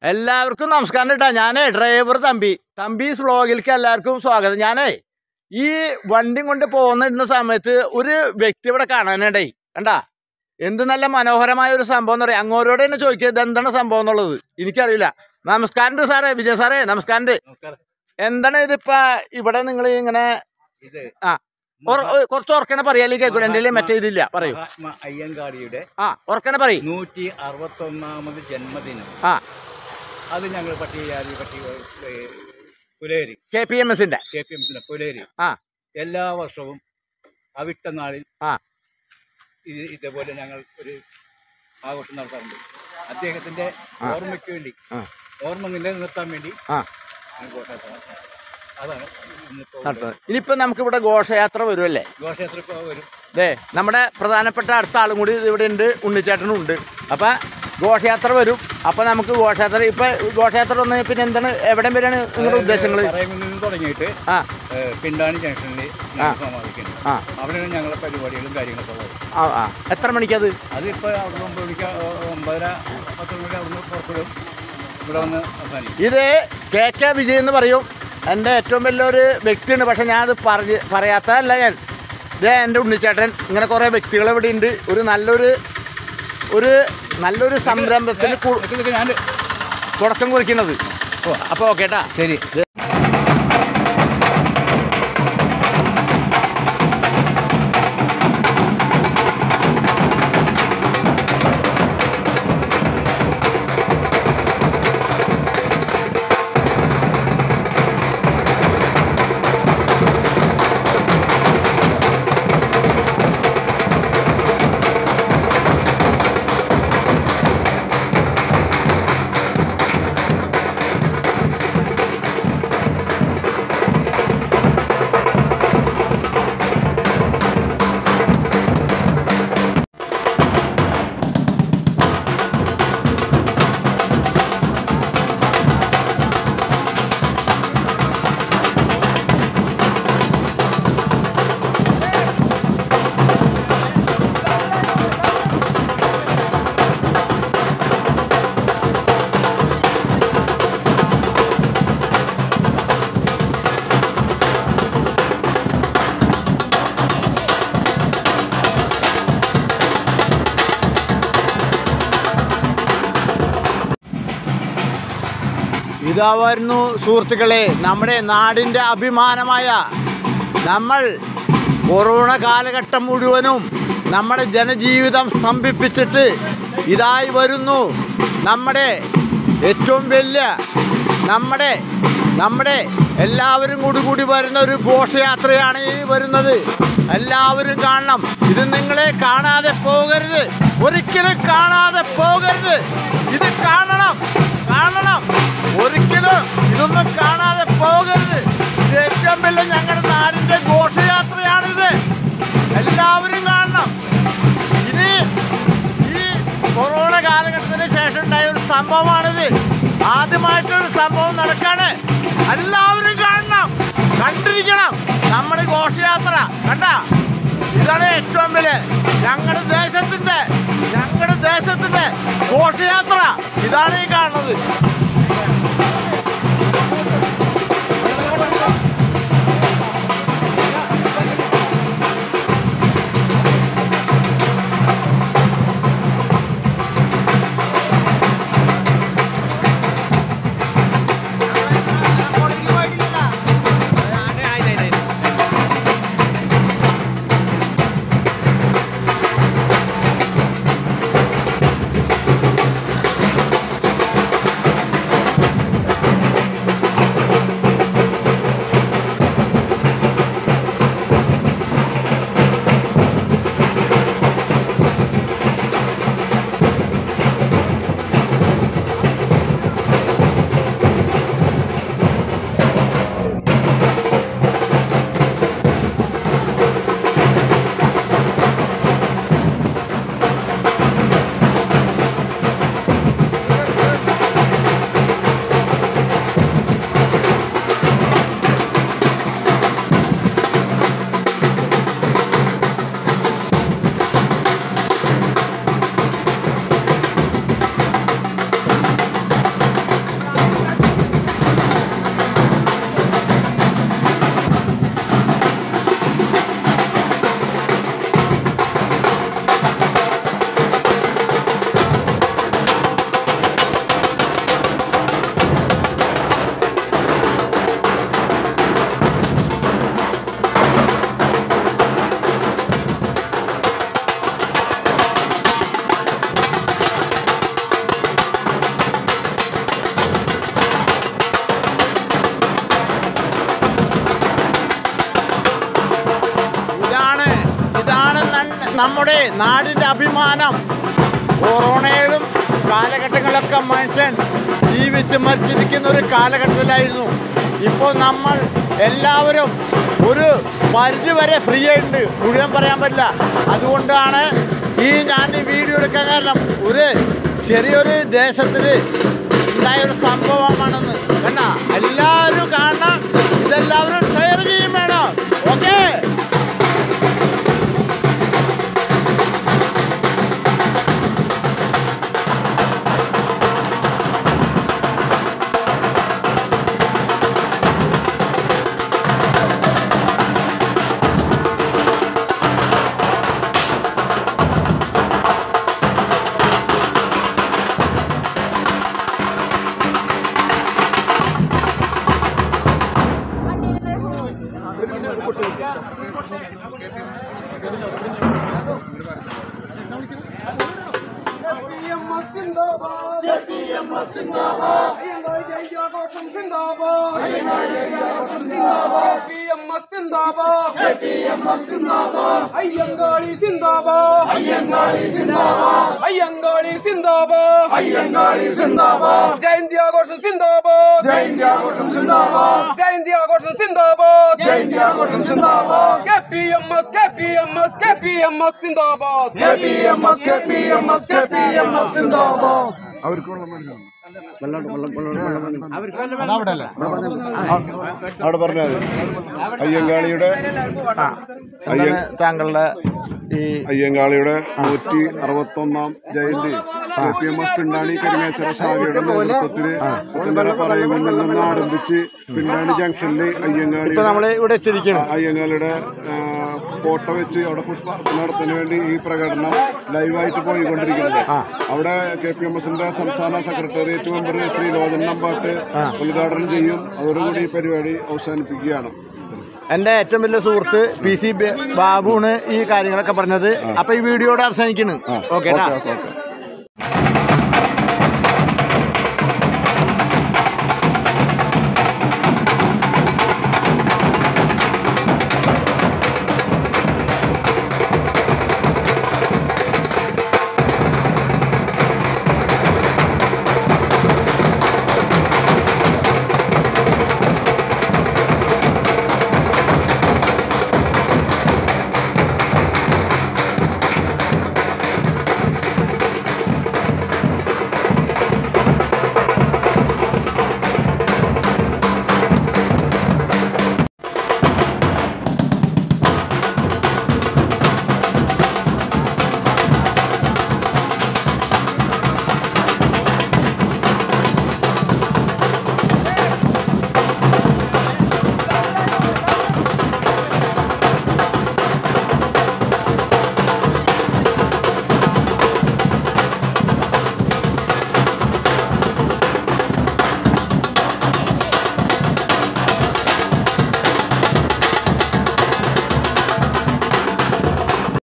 എല്ലാവർക്കും നമസ്കാരം കേട്ടാ ഞാനേ ഡ്രൈവർ തമ്പി തമ്പീസ് വ്ളോഗിലേക്ക് എല്ലാവർക്കും സ്വാഗതം ഞാനേ ഈ വണ്ടി കൊണ്ട് പോകുന്ന സമയത്ത് ഒരു വ്യക്തി ഇവിടെ കാണാനുണ്ടേ കണ്ടാ എന്ത് നല്ല മനോഹരമായ ഒരു സംഭവം എന്ന് പറയാം അങ്ങോരോട് തന്നെ ചോദിക്കുക ഇത് എന്താണ് സംഭവം എന്നുള്ളത് എനിക്കറിയില്ല നമസ്കാരം സാറേ വിജയ സാറേ നമസ്കാരം നമസ്കാരം എന്താണ് ഇതിപ്പോ ഇവിടെ നിങ്ങൾ ഇങ്ങനെ ഇത് ആ ഒർ- ഒ- കുറച്ച് ഉറക്കനെ പറയാലേ കേൾക്കൂല എൻ്റെ കയ്യില് മറ്റേ ഇതില്ല പറയൂ മഹാത്മാ അയ്യങ്കാളിയുടെ ആ ഉറക്കനെ പറയും നൂറ്റി അറുപത്തൊന്നാമത് ജന്മദിനം ആ അത് ഞങ്ങൾ പട്ടികജാതി പട്ടിക ഏ, പുലേരി കെ പി എം എസിന്റെ കെ പി എംസിന്റെ പുലേരി ആ എല്ലാ വർഷവും അവിട്ട നാളിൽ ആ ഇത് ഇതേപോലെ ഞങ്ങൾ ഒരു ആഘോഷം നടത്താറുണ്ട് അദ്ദേഹത്തിന്റെ ഓർമ്മയ്ക്ക് വേണ്ടി ആ ഓർമ്മ നിലനിർത്താൻ വേണ്ടി ആ ഞങ്ങൾ ഘോഷയാത്ര നടത്താം. അതാണ് ഇന്നിപ്പോ നടത്തുന്നത് ഇനിയിപ്പോ നമുക്ക് ഇവിടെ ഘോഷയാത്ര വരുമല്ലേ ഘോഷയാത്ര ഇപ്പോൾ വരും ദേ നമ്മുടെ പ്രധാനപ്പെട്ട അടുത്ത ആളും കൂടി ഇവിടെ ഉണ്ട് ഉണ്ണിച്ചേട്ടനും ഉണ്ട് അപ്പൊ ഘോഷയാത്ര വരും അപ്പൊ നമുക്ക് ഘോഷയാത്ര ഇപ്പൊ ഘോഷയാത്ര വന്ന് പിന്നെ എന്താണ് എവിടെ വരെയാണ് നിങ്ങളുടെ ഉദ്ദേശങ്ങൾ പറയുമ്പോൾ നിന്ന് തുടങ്ങിയിട്ട് ആ ഏ, പിണ്ടാണി ജംഗ്ഷനിൽ ഞങ്ങൾ സമാപിക്കുന്നു ആ അവിടെയാണ് ഞങ്ങളുടെ പരിപാടികളും കാര്യങ്ങളൊക്കെ ഉള്ളത് ആ ആ എത്ര മണിക്കത് അതിപ്പോൾ അവിടെ ഒമ്പത് മണിക്ക് ഒമ്പതര പത്ത് മണിക്ക് അവിടുന്ന് പുറപ്പെടും ഇവിടെ വന്ന് അവസാനിക്കും ഇത് കെ കെ വിജയ് എന്ന് പറയും എൻ്റെ ഏറ്റവും വലിയൊരു വ്യക്തിയാണ് പക്ഷെ ഞാനത് പറഞ്ഞ് പറയാത്തതല്ല ഞാൻ ഇത് എൻ്റെ ഉണ്ണിച്ചേട്ടൻ ഇങ്ങനെ കുറേ വ്യക്തികൾ ഇവിടെ ഉണ്ട് ഒരു നല്ലൊരു ഒരു നല്ലൊരു സംരംഭത്തിന് കു- ഇതൊക്കെ ഞാൻ തുടക്കം കുറിക്കുന്നത് അപ്പോൾ ഓക്കെ കേട്ടാ ശരി ഇതായിരുന്നു സുഹൃത്തുക്കളെ നമ്മുടെ നാടിൻ്റെ അഭിമാനമായ നമ്മൾ കൊറോണ കാലഘട്ടം മുഴുവനും നമ്മുടെ ജനജീവിതം സ്തംഭിപ്പിച്ചിട്ട് ഇതായി വരുന്നു നമ്മുടെ ഏറ്റവും വലിയ നമ്മുടെ നമ്മുടെ എല്ലാവരും കൂടി കൂടി വരുന്ന ഒരു ഘോഷയാത്രയാണ് ഈ വരുന്നത് എല്ലാവരും കാണണം ഇത് നിങ്ങളെ കാണാതെ പോകരുത് ഒരിക്കലും കാണാതെ പോകരുത് ഇത് കാണണം കാണണം ഒരിക്കലും ഇതൊന്നും കാണാതെ പോകരുത് ഇത് ഏറ്റവും വലിയ ഞങ്ങളുടെ നാടിന്റെ ഘോഷയാത്രയാണിത് എല്ലാവരും കാണണം ഇത് ഈ കൊറോണ കാലഘട്ടത്തിന് ശേഷം ഉണ്ടായ ഒരു സംഭവമാണിത് ആദ്യമായിട്ടൊരു സംഭവം നടക്കാണ് എല്ലാവരും കാണണം കണ്ടിരിക്കണം നമ്മുടെ ഘോഷയാത്ര കണ്ട ഇതാണ് ഏറ്റവും വലിയ ഞങ്ങളുടെ ദേശത്തിന്റെ ഞങ്ങളുടെ ദേശത്തിന്റെ ഘോഷയാത്ര ഇതാണ് ഈ കാണുന്നത് നമ്മുടെ നാടിൻ്റെ അഭിമാനം കൊറോണയിലും കാലഘട്ടങ്ങളിലൊക്കെ മനുഷ്യൻ ജീവിച്ച് മരിച്ചിരിക്കുന്ന ഒരു കാലഘട്ടത്തിലായിരുന്നു ഇപ്പോൾ നമ്മൾ എല്ലാവരും ഒരു പരിധി വരെ ഫ്രീ ആയിട്ടുണ്ട് മുഴുവൻ പറയാൻ പറ്റില്ല അതുകൊണ്ടാണ് ഈ ഞാൻ ഈ വീഡിയോ എടുക്കാൻ കാരണം ഒരു ചെറിയൊരു ദേശത്തിൽ ഉണ്ടായ ഒരു സംഭവമാണെന്ന് കണ്ട എല്ലാവരും കാണണം ഇതെല്ലാവരും ഷെയർ ചെയ്യും വേണം ഓക്കേ അയ്യങ്കാളി സിന്ദാബാദ് അയ്യങ്കാളി സിന്ദാബാദ് അയ്യങ്കാളി സിന്ദാബാദ് അയ്യങ്കാളി സിന്ദാബാദ് ജയന്തി ആഘോഷം സിന്ദാബാദ് ജയന്തി ആഘോഷം സിന്ദാബാദ് ജയന്തി ആഘോഷം സിന്ദാബാദ് ജയന്തി ആഘോഷം സിന്ദാബാദ് കെപിഎംഎസ് കെപിഎംഎസ് കെപിഎംഎസ് സിന്ദാബാദ് കെപിഎംഎസ് കെപിഎംഎസ് കെപിഎംഎസ് സിന്ദാബാദ് അവിടെ പറഞ്ഞത് അയ്യങ്കാളിയുടെ എന്താണ് താങ്കളുടെ ഈ അയ്യങ്കാളിയുടെ നൂറ്റി അറുപത്തൊന്നാം ജയന്തി K P M S Pindani Karingachira ശാഖയുടെ നേതൃത്വത്തിൽ പുത്തൻകര പറയുമെന്നിൽ നിന്ന് ആരംഭിച്ച് പിണ്ടാണി ജംഗ്ഷനിൽ അയ്യങ്കാളി ഇപ്പൊ നമ്മൾ ഇവിടെ എത്തിയിരിക്കണം അയ്യങ്കാളിയുടെ ആ, ഫോട്ടോ വെച്ച് അവിടെ പുഷ്പാർച്ചന നടത്തുന്നതിന് വേണ്ടി ഈ പ്രകടനം ലൈവായിട്ട് പോയിക്കൊണ്ടിരിക്കുന്നത് അവിടെ കെ പി എം എസിന്റെ സംസ്ഥാന സെക്രട്ടേറിയറ്റ് മെമ്പർ ശ്രീ ലോചൻ നമ്പാട്ട് ഉദ്ഘാടനം ചെയ്യും അതോടുകൂടി ഈ പരിപാടി അവസാനിപ്പിക്കുകയാണ് എൻ്റെ ഏറ്റവും വലിയ സുഹൃത്ത് പി സി ബാബുണ് ഈ കാര്യങ്ങളൊക്കെ പറഞ്ഞത് അപ്പൊ ഈ വീഡിയോയുടെ അവസാനിക്കുന്നു ഓക്കെ ഓക്കെ ഓക്കെ